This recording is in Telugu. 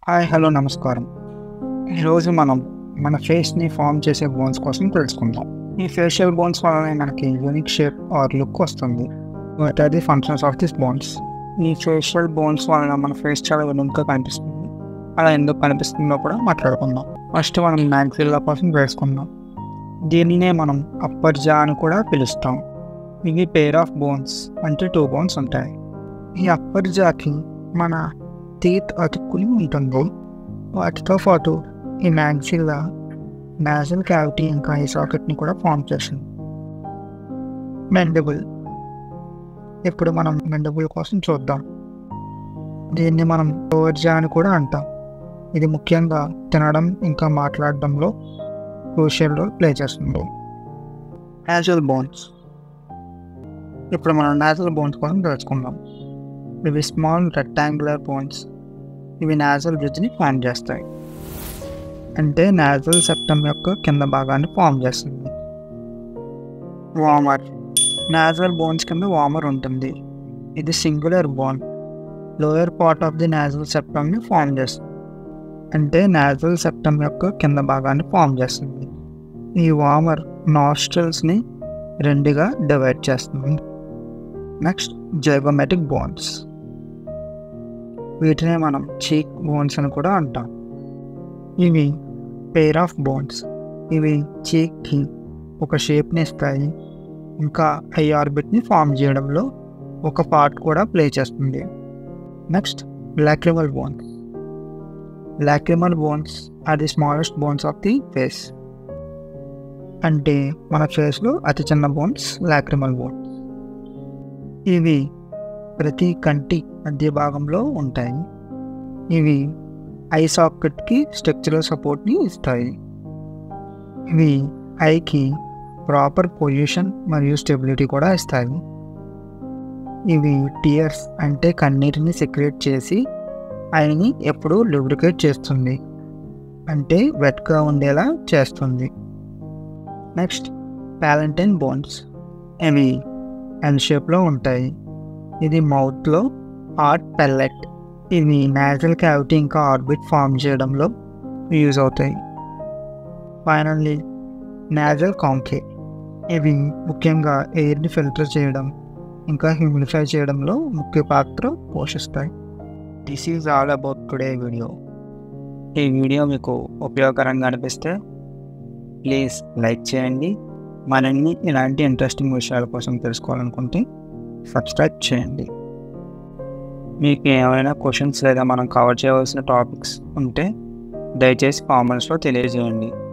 హాయ్ హలో నమస్కారం ఈరోజు మనం మన ఫేస్ని ఫామ్ చేసే బోన్స్ కోసం తెలుసుకుందాం ఈ ఫేషియల్ బోన్స్ వలన మనకి యూనిక్ షేప్ ఆర్ లుక్ వస్తుంది what are the functions of this bones ఈ ఫేషియల్ బోన్స్ వలన మన ఫేస్ చాలా యూనిక్గా కనిపిస్తుంది అలా ఎందుకు కనిపిస్తుందో కూడా మాట్లాడుకుందాం ఫస్ట్ మనం మ్యాక్సిల్లా కోసం వేసుకుందాం దీనినే మనం అప్పర్ జా అని కూడా పిలుస్తాం ఇవి పేర్ ఆఫ్ బోన్స్ అంటే టూ బోన్స్ ఉంటాయి ఈ అప్పర్ జాకి మన టీత్ అతుక్కుని ఉంటుంది వాటితో పాటు ఈ మ్యాగ్జిల్లా నాజల్ క్యావిటీ ఇంకా ఈ సాకెట్ని కూడా ఫామ్ చేసింది మెండబుల్ ఇప్పుడు మనం మెండబుల్ కోసం చూద్దాం దీన్ని మనం ఓవర్జా అని కూడా అంటాం ఇది ముఖ్యంగా తినడం ఇంకా మాట్లాడడంలో క్రూషియల్ రోల్ ప్లే చేస్తుంది నాజల్ బోన్స్ ఇప్పుడు మనం నాజల్ బోన్స్ కోసం తెలుసుకుందాం ఇవి స్మాల్ రెక్టాంగులర్ బోన్స్ ఇవి నాజల్ బ్రిడ్జ్ని ఫామ్ చేస్తాయి అంటే నాజల్ సెప్టమ్ యొక్క కింద భాగాన్ని ఫామ్ చేస్తుంది వామర్ నాజల్ బోన్స్ కింద వామర్ ఉంటుంది ఇది singular bone lower part of the nasal సెప్టమ్ని ఫామ్ చేస్తుంది అంటే నాజల్ సెప్టమ్ యొక్క కింద భాగాన్ని ఫామ్ చేస్తుంది ఈ వామర్ నాస్ట్రల్స్ని రెండుగా డివైడ్ చేస్తుంది నెక్స్ట్ జైగోమెటిక్ బోన్స్ వీటినే మనం చీక్ బోన్స్ అని కూడా అంటాం ఇవి పేర్ ఆఫ్ బోన్స్ ఇవి చీక్కి ఒక షేప్ని ఇస్తాయి ఇంకా ఐ ఆర్బిట్ని ఫామ్ చేయడంలో ఒక పార్ట్ కూడా ప్లే చేస్తుంది next lacrimal bones lacrimal bones are the smallest bones of the face అంటే మన ఫేస్లో అతి చిన్న బోన్స్ లాక్రిమల్ బోన్స్ ఇవి ప్రతి కంటి మధ్య భాగంలో ఉంటాయి ఇవి ఐ సాకెట్కి స్ట్రక్చరల్ సపోర్ట్ని ఇస్తాయి ఇవి ఐకి ప్రాపర్ పొజిషన్ మరియు స్టెబిలిటీ కూడా ఇస్తాయి ఇవి టియర్స్ అంటే కన్నీటిని సెక్రేట్ చేసి ఐని ఎప్పుడూ లూబ్రికేట్ చేస్తుంది అంటే వెట్గా ఉండేలా చేస్తుంది నెక్స్ట్ ప్యాలంటైన్ బోన్స్ ఇవి ఎల్ షేప్లో ఉంటాయి ఇది మౌత్లో హార్ట్ పెల్లెట్ ఇవి నాజల్ క్యావిటీ ఇంకా ఆర్బిట్ ఫామ్ చేయడంలో యూజ్ అవుతాయి ఫైనల్లీ నాజల్ కాంకే ఇవి ముఖ్యంగా ఎయిర్ని ఫిల్టర్ చేయడం ఇంకా హ్యూమిడిఫై చేయడంలో ముఖ్య పాత్ర పోషిస్తాయి this is all about today video ఈ వీడియో మీకు ఉపయోగకరంగా అనిపిస్తే ప్లీజ్ లైక్ చేయండి మరిన్ని ఇలాంటి ఇంట్రెస్టింగ్ విషయాల కోసం తెలుసుకోవాలనుకుంటే సబ్స్క్రైబ్ చేయండి మీకు ఏమైనా క్వశ్చన్స్ లేదా మనం కవర్ చేయవలసిన టాపిక్స్ ఉంటే దయచేసి కామెంట్స్లో తెలియజేయండి